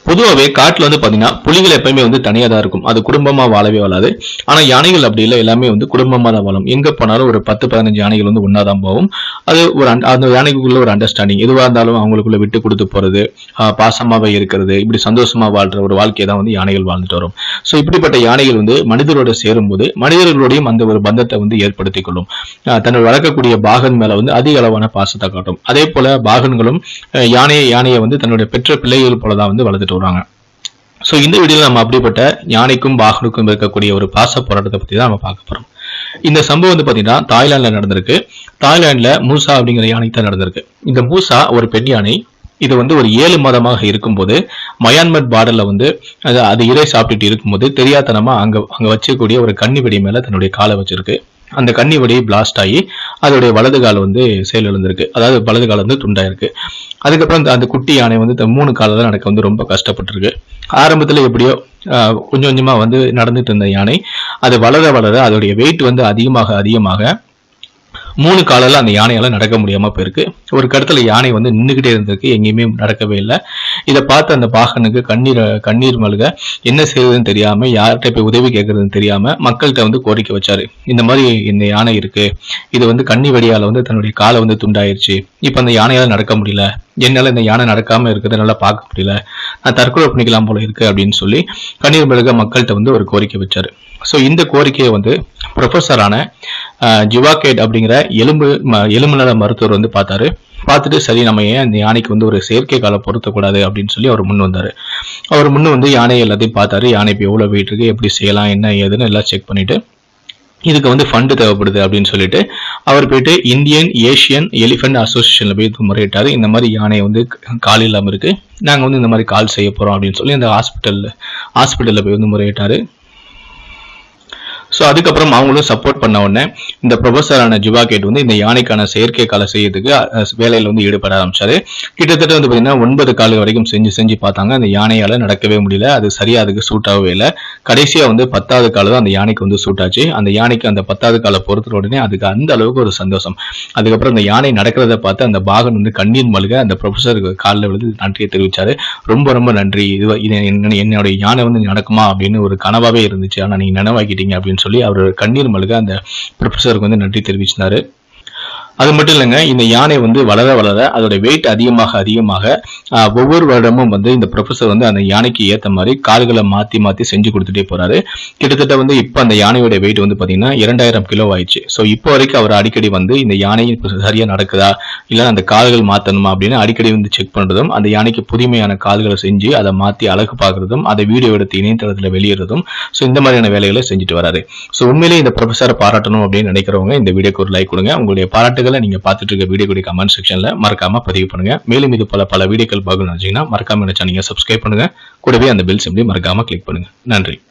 பொதுவாகவே காட்டுல வந்து பாத்தீங்கன்னா புலிகள் எப்பயுமே வந்து தனியா தான் இருக்கும் அது குடும்பமா வாழவே வாழாது ஆனா யானைகள் அப்படி இல்லை எல்லாமே வந்து குடும்பமா தான் வாழும் எங்க போனாலும் ஒரு பத்து பதினஞ்சு யானைகள் வந்து ஒன்னா தான் போகும் அது ஒரு un- அந்த யானைக்குள்ள ஒரு அண்டர்ஸ்டாண்டிங் எதுவா இருந்தாலும் அவங்களுக்குள்ள விட்டு கொடுத்து போறது ஆஹ் பாசமாவே இருக்கிறது இப்படி சந்தோஷமா வாழ்ற ஒரு வாழ்க்கையை தான் வந்து யானைகள் வாழ்ந்துட்டு வரும் ஸோ இப்படிப்பட்ட யானைகள் வந்து மனிதரோட சேரும்போது மனிதர்களோடையும் அந்த ஒரு பந்தத்தை வந்து ஏற்படுத்திக் கொள்ளும் ஆஹ் தன்னை வளர்க்கக்கூடிய பாகன் மேல வந்து அதிக அளவான பாசத்தை காட்டும் அதே போல பாகன்களும் அஹ் யானையை யானையை வந்து தன்னுடைய பெற்ற பிள்ளைகள் போல தான் வந்து வளர்த்துட்டு வராங்க ஸோ இந்த வீடியோவில் நம்ம அப்படிப்பட்ட யானைக்கும் பாகனுக்கும் இருக்கக்கூடிய ஒரு பாச போராட்டத்தை பற்றி தான் நம்ம பார்க்க போகிறோம் இந்த சம்பவம் வந்து பார்த்தீங்கன்னா தாய்லாந்தில் நடந்திருக்கு தாய்லாந்தில் மூசா அப்படிங்கிற யானை தான் நடந்திருக்கு இந்த மூசா ஒரு பெண் யானை இது வந்து ஒரு ஏழு மாதமாக இருக்கும்போது மயான்மர் பார்டர்ல வந்து அது அது இறை சாப்பிட்டுட்டு இருக்கும்போது தெரியாதனமா அங்க அங்க வச்சக்கூடிய ஒரு கன்னி வெடி மேல தன்னுடைய காலை வச்சிருக்கு அந்த கன்னி வெடி பிளாஸ்ட் ஆகி அதோடைய வலது கால் வந்து செயலிழந்திருக்கு அதாவது வலது கால் வந்து துண்டாயிருக்கு அதுக்கப்புறம் அந்த- அந்த குட்டி யானை வந்து இந்த மூணு காலில் நடக்க வந்து ரொம்ப கஷ்டப்பட்டிருக்கு ஆரம்பத்தில் எப்படியோ ஆஹ், கொஞ்சம் கொஞ்சமா வந்து நடந்துட்டு இருந்த யானை அது வளர வளர அதோடைய வெயிட் வந்து அதிகமாக அதிகமாக மூணு காலில் அந்த யானையால நடக்க முடியாம போயிருக்கு ஒரு கடத்துல யானை வந்து நின்றுகிட்டே இருந்திருக்கு எங்கேயுமே நடக்கவே இல்லை இதை பார்த்து அந்த பாகனுக்கு கண்ணீர் கண்ணீர் மல்க என்ன செய்யறதுன்னு தெரியாம யார்கிட்ட போய் உதவி கேட்கறதுன்னு தெரியாம மக்கள்கிட்ட வந்து கோரிக்கை வச்சாரு இந்த மாதிரி இந்த யானை இருக்கு இது வந்து கண்ணி வெடியால வந்து தன்னுடைய காலை வந்து துண்டாயிருச்சு இப்ப அந்த யானையால நடக்க முடியல என்னால இந்த யானை நடக்காம இருக்கிறத நல்லா பார்க்க முடியல நான் தற்கொலை பண்ணிக்கலாம் போல இருக்கு அப்படின்னு சொல்லி கண்ணீர் மல்க மக்கள்கிட்ட வந்து ஒரு கோரிக்கை வச்சாரு ஸோ இந்த கோரிக்கையை வந்து ப்ரொஃபஸரான ஜிவாகேட் அப்படிங்கிற எலும்பு ம- எலும்பு நல மருத்துவர் வந்து பார்த்தாரு பார்த்துட்டு சரி நம்ம ஏன் இந்த யானைக்கு வந்து ஒரு செயற்கை காலை பொருத்தக்கூடாது அப்படின்னு சொல்லி அவர் முன் வந்தாரு அவர் முன்ன வந்து யானை எல்லாத்தையும் பார்த்தாரு யானை இப்போ எவ்வளோ வெயிட் இருக்கு எப்படி செய்யலாம் என்ன ஏதுன்னு எல்லாம் செக் பண்ணிட்டு இதுக்கு வந்து ஃபண்டு தேவைப்படுது அப்படின்னு சொல்லிட்டு அவர் போயிட்டு இந்தியன் ஏஷியன் எலிஃபென்ட் அசோசியேஷன்ல போய் முறையிட்டாரு இந்த மாதிரி யானை வந்து கால் இல்லாம இருக்கு நாங்க வந்து இந்த மாதிரி கால் செய்ய போறோம் அப்படின்னு சொல்லி அந்த ஹாஸ்பிட்டல்ல ஹாஸ்பிட்டல்ல போய் வந்து முறையிட்டாரு ஸோ அதுக்கப்புறம் அவங்களும் சப்போர்ட் பண்ண உடனே இந்த ப்ரொஃபஸரான ஜுவாகேட் வந்து இந்த யானைக்கான செயற்கை காலை செய்யறதுக்கு அஹ், வேலையில வந்து ஈடுபட ஆரம்பிச்சாரு கிட்டத்தட்ட வந்து பார்த்தீங்கன்னா ஒன்பது கால் வரைக்கும் செஞ்சு செஞ்சு பார்த்தாங்க அந்த யானையால நடக்கவே முடியல அது சரியா அதுக்கு சூட் ஆகவே இல்லை கடைசியா வந்து பத்தாவது கால் தான் அந்த யானைக்கு வந்து சூட் ஆச்சு அந்த யானைக்கு அந்த பத்தாவது காலை பொறுத்த உடனே அதுக்கு அந்த அளவுக்கு ஒரு சந்தோஷம் அதுக்கப்புறம் அந்த யானை நடக்கிறத பார்த்து அந்த பாகன் வந்து கண்ணீர் மல்க அந்த ப்ரொஃபஸருக்கு காலில் விழுந்து நன்றியை தெரிவிச்சாரு ரொம்ப ரொம்ப நன்றி இது இது என்ன- என்னுடைய யானை வந்து நடக்குமா அப்படின்னு ஒரு கனவாவே இருந்துச்சு ஆனா நீங்க நினைவாக்கிட்டீங்க அப்படின்னு சொல்லி அவர் கண்ணீர் மல்க அந்த ப்ரொஃபஸருக்கு வந்து நன்றி தெரிவிச்சினாரு அது மட்டும் இல்லைங்க இந்த யானை வந்து வளர வளர அதோட வெயிட் அதிகமாக அதிகமாக ஆஹ், ஒவ்வொரு வருடமும் வந்து இந்த ப்ரொஃபஸர் வந்து அந்த யானைக்கு ஏத்த மாதிரி கால்களை மாத்தி மாத்தி செஞ்சு கொடுத்துட்டே போறாரு கிட்டத்தட்ட வந்து இப்போ அந்த யானையோட வெயிட் வந்து பாத்தீங்கன்னா இரண்டாயிரம் கிலோ ஆயிடுச்சு ஸோ இப்போ வரைக்கும் அவர் அடிக்கடி வந்து இந்த யானை இப்போ சரியா நடக்குதா இல்ல அந்த கால்கள் மாத்தணுமா அப்படின்னு அடிக்கடி வந்து செக் பண்றதும் அந்த யானைக்கு புதுமையான கால்களை செஞ்சு அதை மாத்தி அழகு பார்க்கறதும் அதை வீடியோ எடுத்து இணையதளத்துல வெளியிடுறதும் ஸோ இந்த மாதிரியான வேலைகளை செஞ்சுட்டு வராரு ஸோ உண்மையிலேயே இந்த ப்ரொஃபஸரை பாராட்டணும் அப்படின்னு நினைக்கிறவங்க இந்த வீடியோக்கு ஒரு லைக் கொடுங்க உங்களுடைய பாராட்டுகளை நீங்க பார்த்துட்டு இருக்க வீடியோ கமெண்ட் செக்ஷன்ல மறக்காம பதிவு பண்ணுங்க மேலும் இது போல பல வீடியோக்கள் பார்க்கணும்னு நினைச்சீங்கன்னா மறக்காம நினைச்சா நீங்க சப்ஸ்கிரைப் பண்ணுங்க கூடவே அந்த பெல் சிம்லையும் மறக்காம கிளிக் பண்ணுங்க நன்றி